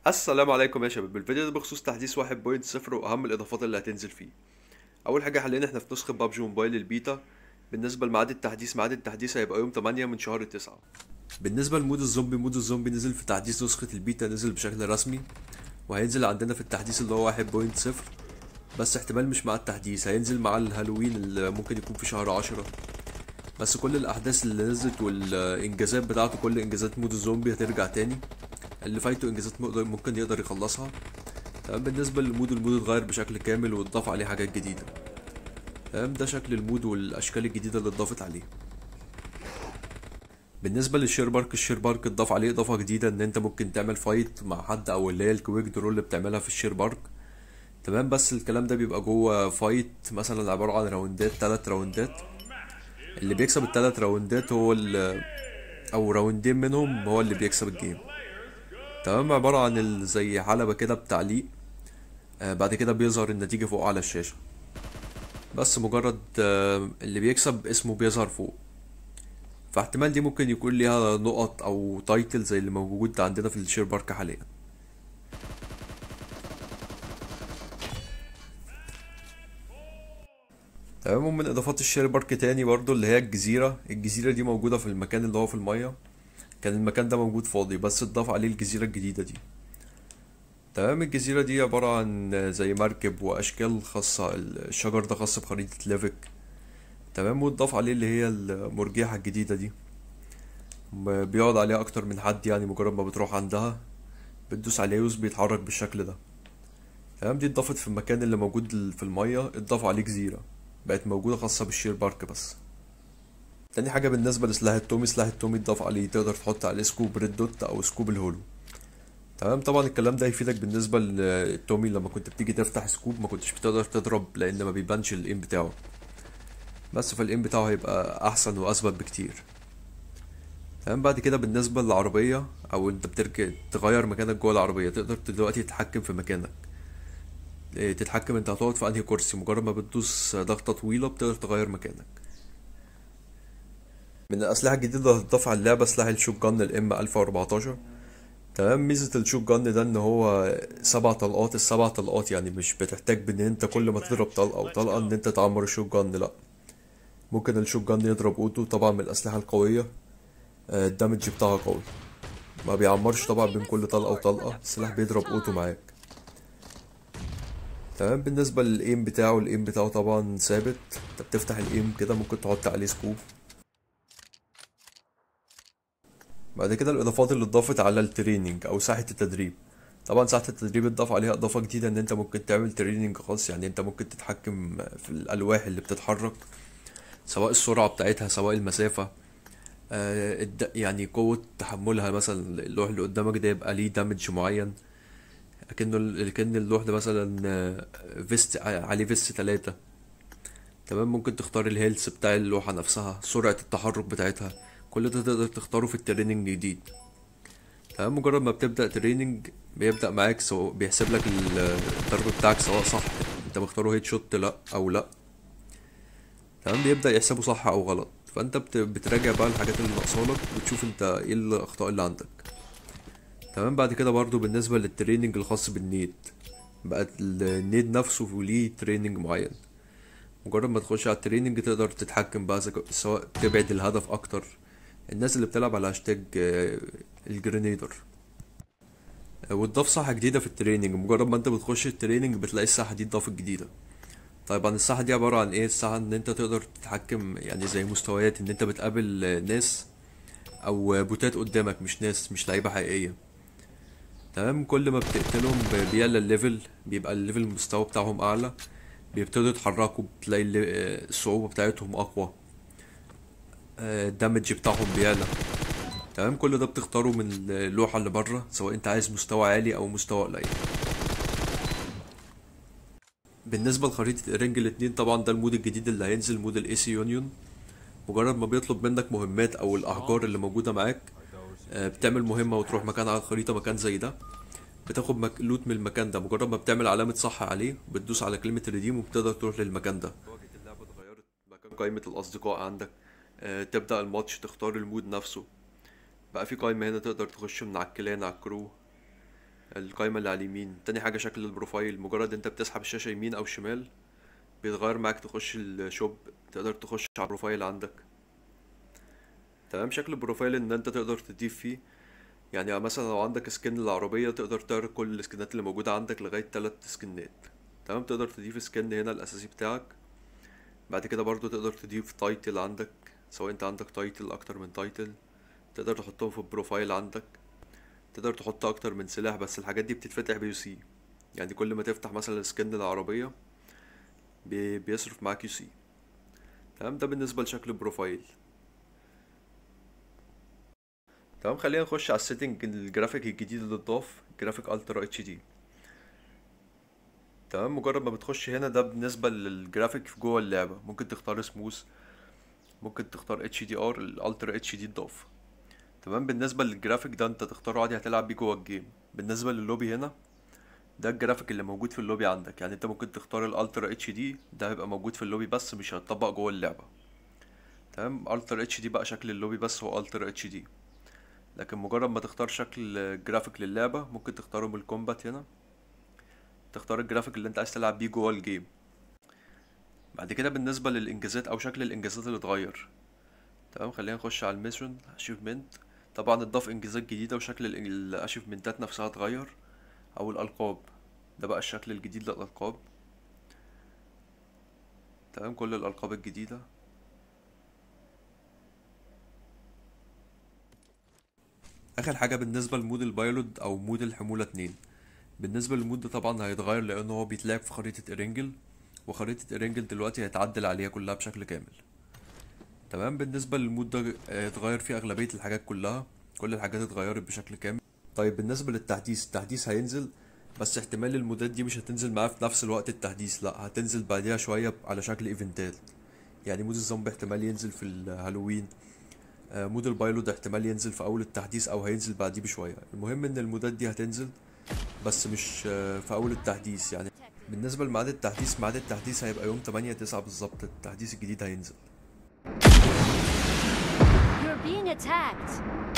السلام عليكم يا شباب الفيديو ده بخصوص تحديث 1.0 واهم الاضافات اللي هتنزل فيه اول حاجه حاليا احنا في نسخه بابجي موبايل البيتا بالنسبه لميعاد التحديث ميعاد التحديث هيبقى يوم 8 من شهر 9 بالنسبه لمود الزومبي مود الزومبي نزل في تحديث نسخه البيتا نزل بشكل رسمي وهينزل عندنا في التحديث اللي هو 1.0 بس احتمال مش مع التحديث هينزل مع الهالوين اللي ممكن يكون في شهر 10 بس كل الاحداث اللي نزلت والانجازات بتاعته كل انجازات مود الزومبي هترجع تاني اللي فايته انجازات مقدر- ممكن يقدر يخلصها تمام بالنسبة للمود المود اتغير بشكل كامل واتضاف عليه حاجات جديدة تمام ده شكل المود والاشكال الجديدة اللي اتضافت عليه بالنسبة للشير بارك الشير بارك اتضاف عليه اضافة جديدة ان انت ممكن تعمل فايت مع حد او اللي هي الكويك درو اللي بتعملها في الشير بارك تمام بس الكلام ده بيبقى جوه فايت مثلا عبارة عن راوندات تلات راوندات اللي بيكسب التلات راوندات هو ال او راوندين منهم هو اللي بيكسب الجيم تمام عبارة عن ال- زي حلبة كده بتعليق آه بعد كده بيظهر النتيجة فوق على الشاشة بس مجرد آه اللي بيكسب اسمه بيظهر فوق فاحتمال دي ممكن يكون ليها نقط او تايتل زي اللي موجود عندنا في الشير بارك حاليا تمام ومن اضافات الشير بارك تاني برضو اللي هي الجزيرة الجزيرة دي موجودة في المكان اللي هو في المية كان المكان ده موجود فاضي بس اتضاف عليه الجزيرة الجديدة دي تمام الجزيرة دي عبارة عن زي مركب وأشكال خاصة الشجر ده خاص بخريطة ليفك تمام واتضاف عليه اللي هي المرجحة الجديدة دي م- بيقعد عليها أكتر من حد يعني مجرد ما بتروح عندها بتدوس عليه وز بيتحرك بالشكل ده تمام دي اتضافت في المكان اللي موجود في المية اتضاف عليه جزيرة بقت موجودة خاصة بالشير بارك بس تاني حاجة بالنسبة لسلاح التومي سلاح التومي اتضاف عليه تقدر تحط عليه سكوب ريد دوت أو سكوب الهولو تمام طبعا الكلام ده هيفيدك بالنسبة للتومي لما كنت بتيجي تفتح سكوب ما كنتش بتقدر تضرب لأن ما بيبانش الايم بتاعه بس فالايم بتاعه هيبقى أحسن وأثبت بكتير تمام بعد كده بالنسبة للعربية أو أنت بتركب تغير مكانك جوه العربية تقدر دلوقتي تتحكم في مكانك إيه، تتحكم انت هتقعد في انهي كرسي مجرد ما بتدوس ضغطة طويلة بتقدر تغير مكانك من الأسلحة الجديدة اللي هتضاف على اللعبة سلاح الشوت جن الام 1014 تمام ميزة الشوت جن ده ان هو سبع طلقات السبع طلقات يعني مش بتحتاج بان انت كل ما تضرب طلقة او طلقة ان انت تعمر الشوت جن لا ممكن الشوت جن يضرب اوتو طبعا من الأسلحة القوية آه، الدمج بتاعها قوي ما بيعمرش طبعا بين كل طلقة وطلقة السلاح بيضرب اوتو معاك تمام بالنسبة للايم بتاعه الايم بتاعه طبعا ثابت انت بتفتح الايم كده ممكن تحط عليه سكوب بعد كده الاضافات اللي اتضافت على التريننج او ساحة التدريب طبعا ساحة التدريب اتضاف عليها اضافة جديدة ان انت ممكن تعمل تريننج خاص يعني انت ممكن تتحكم في الالواح اللي بتتحرك سواء السرعة بتاعتها سواء المسافة آه الد- يعني قوة تحملها مثلا اللوح اللي قدامك ده يبقى ليه دامج معين اكنه ال- كأن اللوح ده مثلا آه، فيست عليه فيست تلاتة تمام ممكن تختار الهيلث بتاع اللوحة نفسها سرعة التحرك بتاعتها كل ده تقدر تختاره في التريننج الجديد تمام مجرد ما بتبدأ تريننج بيبدأ معاك سواء بيحسب لك ال- الضرب بتاعك سواء صح انت مختاره هيد شوت لا او لا تمام بيبدأ يحسبه صح او غلط فانت بت- بتراجع بقى الحاجات اللي ناقصالك وتشوف انت ايه الاخطاء اللي عندك تمام بعد كده برضو بالنسبة للتريننج الخاص بالنيد بقت النيد نفسه ليه تريننج معين مجرد ما تخش على التريننج تقدر تتحكم بقى إذا ك- سواء تبعد الهدف اكتر الناس اللي بتلعب على هاشتاج آه، الجرينيدر آه، واتضاف ساحة جديدة في التريننج مجرد ما انت بتخش التريننج بتلاقي الساحة دي اتضافت جديدة طبعا الساحة دي عبارة عن ايه الساحة ان انت تقدر تتحكم يعني زي مستويات ان انت بتقابل آه، ناس او آه، بوتات قدامك مش ناس مش لعيبة حقيقية تمام كل ما بتقتلهم ب- بيعلى الليفل بيبقى الليفل المستوى بتاعهم اعلى بيبتدوا يتحركوا بتلاقي اللي- آه، الصعوبة بتاعتهم اقوى آه، الدمج بتاعهم بيعلى تمام كل ده بتختاره من اللوحة اللي بره سواء انت عايز مستوى عالي او مستوى قليل بالنسبة لخريطة رينج الاتنين طبعا ده المود الجديد اللي هينزل مود الاي سي يونيون مجرد ما بيطلب منك مهمات او الاحجار اللي موجودة معاك آه، بتعمل مهمة وتروح مكان على الخريطة مكان زي ده بتاخد مك... لوت من المكان ده مجرد ما بتعمل علامة صح عليه بتدوس على كلمة ريديم وبتقدر تروح للمكان ده واجهة اللعبة اتغيرت مكان قائمة الأصدقاء عندك آه، تبدأ الماتش تختار المود نفسه بقى في قائمة هنا تقدر تخش من على الكلان على الكرو القايمة اللي على اليمين تاني حاجة شكل البروفايل مجرد انت بتسحب الشاشة يمين او شمال بيتغير معاك تخش الشوب تقدر تخش على البروفايل عندك تمام شكل البروفايل ان انت تقدر تضيف فيه يعني مثلا لو عندك سكن العربية تقدر تعرض كل السكنات اللي موجودة عندك لغاية تلات سكنات تمام تقدر تضيف سكن هنا الأساسي بتاعك بعد كده برضو تقدر تضيف تايتل عندك سواء انت عندك تايتل اكتر من تايتل تقدر تحطهم في البروفايل عندك تقدر تحط اكتر من سلاح بس الحاجات دي بتتفتح بيو سي يعني كل ما تفتح مثلا سكن العربية بي- بيصرف معاك يو سي تمام ده بالنسبة لشكل البروفايل تمام خلينا نخش على السيتنج الجرافيك الجديد اللي اتضاف جرافيك الترا اتش دي تمام مجرد ما بتخش هنا ده بالنسبة للجرافيك في جوه اللعبة ممكن تختار سموث ممكن تختار اتش دي ار الالترا اتش دي اتضاف تمام بالنسبة للجرافيك ده انت تختاره عادي هتلعب بيه جوه الجيم بالنسبة للوبي هنا ده الجرافيك اللي موجود في اللوبي عندك يعني انت ممكن تختار الالترا اتش دي ده هيبقى موجود في اللوبي بس مش هيتطبق جوه اللعبة تمام الترا اتش دي بقى شكل اللوبي بس هو الترا اتش دي لكن مجرد ما تختار شكل جرافيك للعبة ممكن تختاره من الكومبات هنا تختار الجرافيك اللي انت عايز تلعب بيه جوه الجيم بعد كده بالنسبة للإنجازات أو شكل الإنجازات اللي اتغير تمام خلينا نخش على الميشن اشيفمنت طبعا اتضاف إنجازات جديدة وشكل الاشيفمنتات نفسها اتغير أو الألقاب ده بقى الشكل الجديد للألقاب تمام كل الألقاب الجديدة آخر حاجة بالنسبة لمود البايلوت أو مود الحمولة اتنين بالنسبة للمود ده طبعا هيتغير لأنه هو بيتلعب في خريطة إرينجل وخريطة إرينجل دلوقتي هيتعدل عليها كلها بشكل كامل تمام بالنسبة للمود ده آه، اتغير فيه أغلبية الحاجات كلها كل الحاجات اتغيرت بشكل كامل طيب بالنسبة للتحديث التحديث هينزل بس احتمال المودات دي مش هتنزل معاه في نفس الوقت التحديث لا هتنزل بعديها شوية على شكل ايفنتات يعني مود الزومبي احتمال ينزل في الهالوين آه، مود البايلوت احتمال ينزل في اول التحديث او هينزل بعديه بشوية المهم ان المودات دي هتنزل بس مش آه، في اول التحديث يعني بالنسبة لميعاد التحديث ميعاد التحديث هيبقى يوم 8 9 بالظبط التحديث الجديد هينزل You're being attacked.